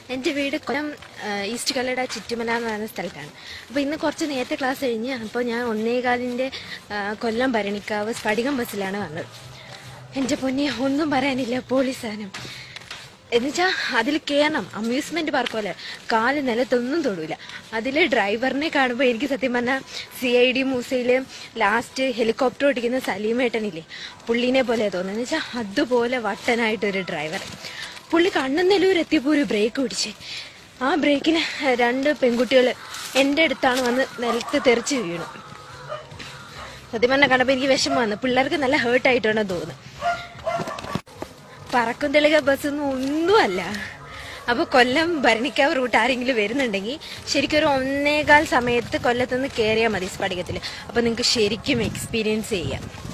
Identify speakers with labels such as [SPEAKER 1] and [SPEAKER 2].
[SPEAKER 1] എൻ്റെ വീട് കൊല്ലം ആ, ഈസ്റ്റ് കല്ലട ചുറ്റുമല എന്ന് പറയുന്ന സ്ഥലത്താണ് അപ്പോൾ ഇന്ന് കുറച്ച് നേരത്തെ ക്ലാസ് കഴിഞ്ഞ് അപ്പോൾ ഞാൻ ഒന്നേകാലിൻ്റെ ആ, കൊല്ലം ഭരണിക്കാവ് സ്ഫടികം ബസ്സിലാണ് വന്നത് എൻ്റെ പൊന്നെ ഒന്നും പറയാനില്ല പോലീസാനും എന്നുവെച്ചാൽ അതിൽ കയറണം അമ്യൂസ്മെന്റ് പാർക്ക് പോലെ കാല് നിലത്തൊന്നും തൊടൂല അതിൽ ഡ്രൈവറിനെ കാണുമ്പോൾ എനിക്ക് സത്യം പറഞ്ഞാൽ സി ഐ ഡി മൂസയിൽ ലാസ്റ്റ് ഹെലികോപ്റ്റർ ഓടിക്കുന്ന സലീമേട്ടനില്ലേ പുള്ളിനെ പോലെ തോന്നുന്നത് എന്ന് വെച്ചാൽ അതുപോലെ വട്ടനായിട്ടൊരു ഡ്രൈവർ പുള്ളി കണ്ണനെല്ലൂർ എത്തിയപ്പോൾ ഒരു ബ്രേക്ക് പിടിച്ച് ആ ബ്രേക്കിൽ രണ്ട് പെൺകുട്ടികൾ എൻ്റെ അടുത്താണ് വന്ന് നിലത്ത് തെറിച്ച് വീണു സത്യം പറഞ്ഞാൽ കണ്ടപ്പോൾ എനിക്ക് വിഷമം വന്നു പിള്ളേർക്ക് നല്ല ഹേർട്ടായിട്ടുണ്ടെന്ന് തോന്നുന്നു പറക്കും തെളിക ബസ്സൊന്നും ഒന്നുമല്ല അപ്പോൾ കൊല്ലം ഭരണിക്കാവ് റൂട്ട് ആരെങ്കിലും വരുന്നുണ്ടെങ്കിൽ ശരിക്കും ഒരു ഒന്നേകാൽ സമയത്ത് കൊല്ലത്തുനിന്ന് കയറിയാൽ മതി സ്ഫടികത്തിൽ അപ്പോൾ നിങ്ങൾക്ക് ശരിക്കും എക്സ്പീരിയൻസ് ചെയ്യാം